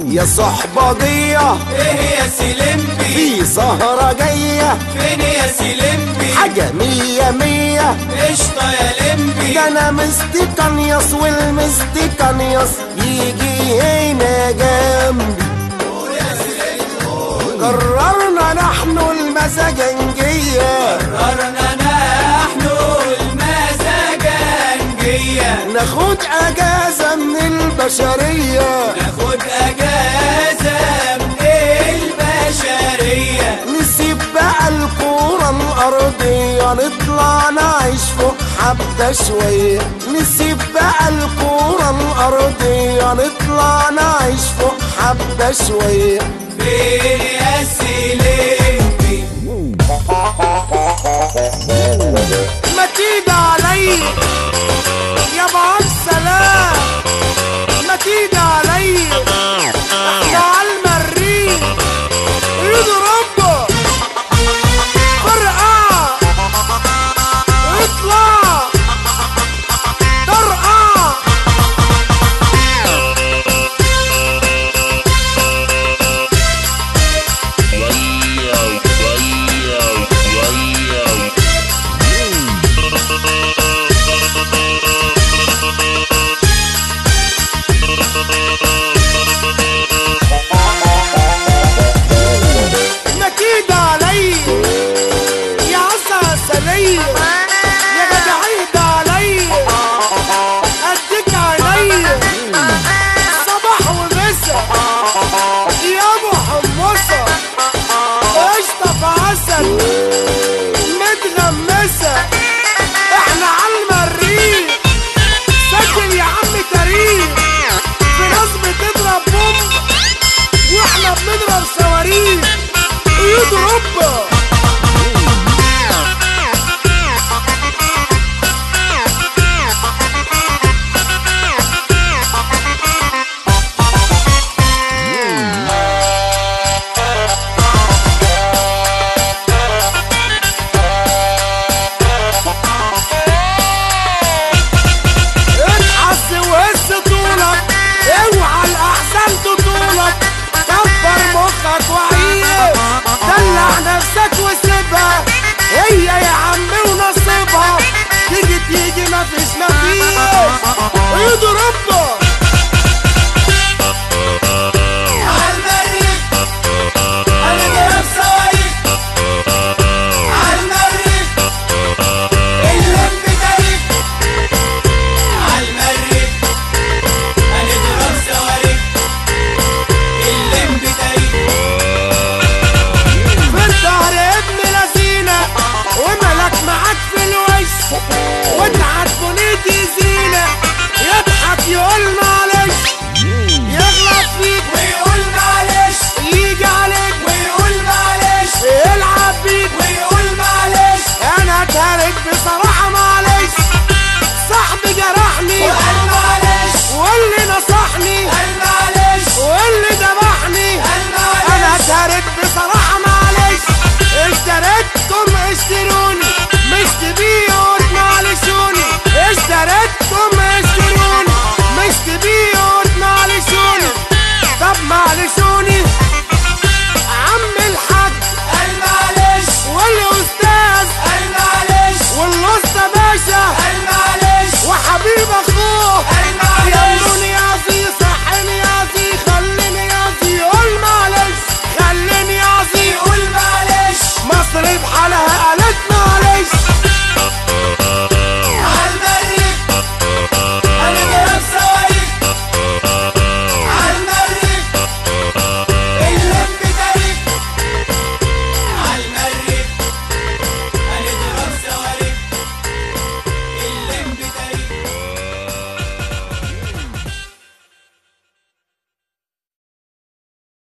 يا صحبجية ايه يا سلمبي في سهرة جاية فين يا سلمبي حاجة مية مية قشطة يا لمبي ده انا مستكنيص والمستكنيص يجي هنا جنبي قررنا نحن المزاجنجية قررنا نحن المزاجنجية ناخد اجازة من البشرية ناخد اجازة من البشرية نسيب بقى الكورة الأرضية نطلع نعيش فوق حبة شوية نسيب بقى الكورة الأرضية نطلع نعيش فوق حبة شوية فين يا سلمبي ما تيجي علي يا بعض سلام ما تيجي علي احنا على المريخ ايد ربه فرقع اطلع طرقع ما تيجي علي يا عسى سلية يا جدع عيد علي اديك عيني صباح ومسا يا ابو حمصة قشطة في عسل متغمسة احنا على المريخ سجل يا عم تاريخ في ناس بتضرب بوم واحنا بنضرب صواريخ ايد ربه ابحث وهز طولك اوعى الاحزان تطولك كبر مخك وعيش دلع نفسك وسيبها هي يا عم ونصيبها تيجي تيجي مفيش مفيش ايد ربك